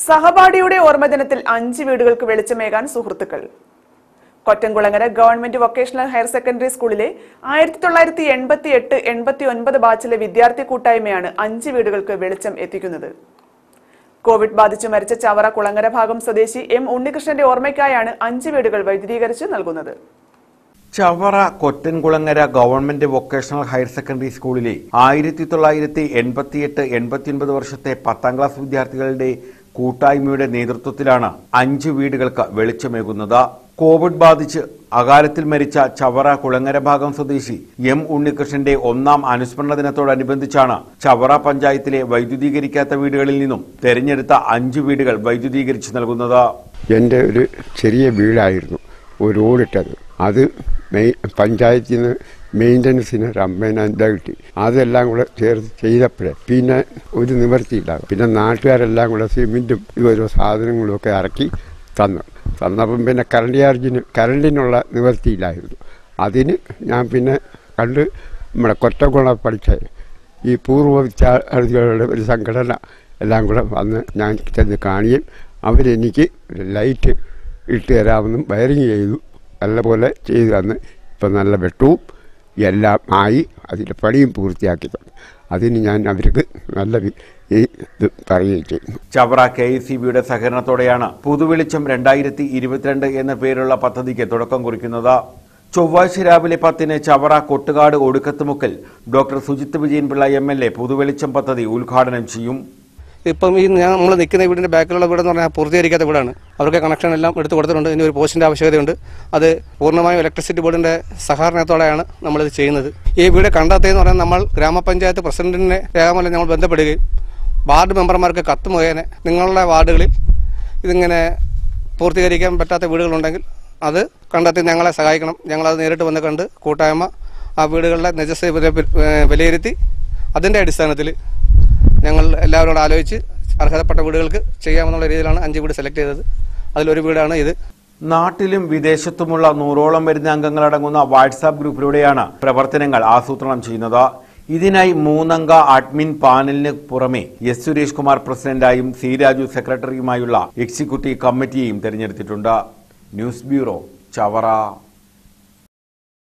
സഹപാഠിയുടെ ഓർമ്മദിനത്തിൽ അഞ്ച് വീടുകൾക്ക് വെളിച്ചമേകാൻ സുഹൃത്തുക്കൾ Kottamkulangara government vocational higher secondary സ്കൂളിലെ ആയിരത്തി തൊള്ളായിരത്തി എൺപത്തി എട്ട് എൺപത്തി ഒൻപത് ബാച്ചിലെ വിദ്യാർത്ഥി കൂട്ടായ്മയാണ് അഞ്ച് വീടുകൾക്ക് വെളിച്ചം എത്തിക്കുന്നത് കോവിഡ് ബാധിച്ചു മരിച്ച ചവറ കുളങ്ങര ഭാഗം സ്വദേശി എം ഉണ്ണികൃഷ്ണന്റെ ഓർമ്മയ്ക്കായാണ് അഞ്ച് വീടുകൾ വൈദ്യുതീകരിച്ച് നൽകുന്നത് Chavara Kottankulangara government vocational higher secondary സ്കൂളിലെ ആയിരത്തി തൊള്ളായിരത്തി എൺപത്തിയെട്ട് എൺപത്തിയൊൻപത് വർഷത്തെ പത്താം ക്ലാസ് വിദ്യാർത്ഥികളുടെ കൂട്ടായ്മയുടെ നേതൃത്വത്തിലാണ് അഞ്ച് വീടുകൾക്ക് വെളിച്ചമേകുന്നത് കോവിഡ് ബാധിച്ച് അകാലത്തിൽ മരിച്ച ചവറ കുളങ്ങര ഭാഗം സ്വദേശി എം ഉണ്ണികൃഷ്ണന്റെ ഒന്നാം അനുസ്മരണ ദിനത്തോടനുബന്ധിച്ചാണ് ചവറ പഞ്ചായത്തിലെ വൈദ്യുതീകരിക്കാത്ത വീടുകളിൽ നിന്നും തെരഞ്ഞെടുത്ത അഞ്ച് വീടുകൾ വൈദ്യുതീകരിച്ചു നൽകുന്നത് എൻ്റെ ഒരു ചെറിയ വീടായിരുന്നു ഒരു ഓടിട്ടത് അത് മെയ് പഞ്ചായത്തിൽ നിന്ന് മെയിൻ്റനൻസിന് ഒരു അമ്പതിനായിരം കിട്ടി അതെല്ലാം കൂടെ ചേർത്ത് ചെയ്തപ്പോഴേ പിന്നെ ഒരു നിവർത്തിയില്ല പിന്നെ നാട്ടുകാരെല്ലാം കൂടെ സിമെൻറ്റും ഓരോ സാധനങ്ങളും ഒക്കെ ഇറക്കി തന്നു തന്നപ്പം പിന്നെ കറണ്ട് ചാർജിന് കറണ്ടിനുള്ള നിവർത്തിയില്ലായിരുന്നു അതിന് ഞാൻ പിന്നെ കണ്ട് നമ്മുടെ കൊറ്റക്കുള പഠിച്ച ഈ പൂർവ്വ വിദ്യാർത്ഥികളുടെ ഒരു സംഘടന എല്ലാം കൂടെ വന്ന് ഞാൻ ചെന്ന് കാണുകയും അവരെനിക്ക് ലൈറ്റ് ഇട്ട് തരാമെന്നും വയറിങ് ചെയ്തു നല്ലപോലെ ചെയ്തു തന്ന് ഇപ്പം നല്ല വെട്ടവും എല്ലാം ആയി അതിൻ്റെ പണിയും പൂർത്തിയാക്കി തന്നു അതിന് ഞാൻ അവർക്ക് നല്ല വി- ഈ ഇത് പറയുകയും ചെയ്യുന്നു ചവറ കെ എസ് സി ബിയുടെ സഹകരണത്തോടെയാണ് പുതുവെളിച്ചം രണ്ടായിരത്തി ഇരുപത്തിരണ്ട് എന്ന പേരുള്ള പദ്ധതിക്ക് തുടക്കം കുറിക്കുന്നത് ചൊവ്വാഴ്ച രാവിലെ പത്തിന് ചവറ കൊട്ടുകാട് ഒടുക്കത്തുമുക്കൽ doctor Sujith Vijayan Pillai M L A പുതുവെളിച്ചം പദ്ധതി ഉദ്ഘാടനം ചെയ്യും ഇപ്പം ഈ ഞാൻ നമ്മൾ നിൽക്കുന്ന വീടിൻ്റെ ബാക്കിലുള്ള വീടെന്ന് പറഞ്ഞാൽ പൂർത്തീകരിക്കാത്ത വീടാണ് അവർക്ക് കണക്ഷൻ എല്ലാം എടുത്തു കൊടുത്തിട്ടുണ്ട് ഇനി ഒരു പോസ്റ്റിൻ്റെ ആവശ്യകതയുണ്ട് അത് പൂർണ്ണമായും ഇലക്ട്രിസിറ്റി ബോർഡിൻ്റെ സഹകരണത്തോടെയാണ് നമ്മളിത് ചെയ്യുന്നത് ഈ വീട് കണ്ടെത്തിയെന്ന് പറഞ്ഞാൽ നമ്മൾ ഗ്രാമപഞ്ചായത്ത് പ്രസിഡന്റിനെ രേഖാമൂലം ഞങ്ങൾ ബന്ധപ്പെടുകയും വാർഡ് മെമ്പർമാർക്ക് കത്ത് മുഖേന നിങ്ങളുടെ വാർഡുകളിൽ ഇതിങ്ങനെ പൂർത്തീകരിക്കാൻ പറ്റാത്ത വീടുകളുണ്ടെങ്കിൽ അത് കണ്ടെത്തി ഞങ്ങളെ സഹായിക്കണം ഞങ്ങളത് നേരിട്ട് വന്ന് കണ്ട് കൂട്ടായ്മ ആ വീടുകളുടെ നിജസ്ഥിതി വില- ഏഹ് വിലയിരുത്തി അതിൻ്റെ അടിസ്ഥാനത്തിൽ ഞങ്ങൾ എല്ലാവരോടും ആലോചിച്ച് അർഹതപ്പെട്ട വീടുകൾക്ക് ചെയ്യാമെന്നുള്ള രീതിയിലാണ് അഞ്ച് വീട് സെലക്ട് ചെയ്തത് അതിലൊരു വീടാണ് ഇത് നാട്ടിലും വിദേശത്തുമുള്ള നൂറോളം വരുന്ന അംഗങ്ങളടങ്ങുന്ന വാട്സാപ്പ് ഗ്രൂപ്പിലൂടെയാണ് പ്രവർത്തനങ്ങൾ ആസൂത്രണം ചെയ്യുന്നത് ഇതിനായി മൂന്നംഗ അഡ്മിൻ പാനലിന് പുറമെ എസ് സുരേഷ് കുമാർ പ്രസിഡന്റായും സി രാജു സെക്രട്ടറിയുമായുള്ള എക്സിക്യൂട്ടീവ് കമ്മിറ്റിയെയും തെരഞ്ഞെടുത്തിട്ടുണ്ട് ന്യൂസ് ബ്യൂറോ ചവറ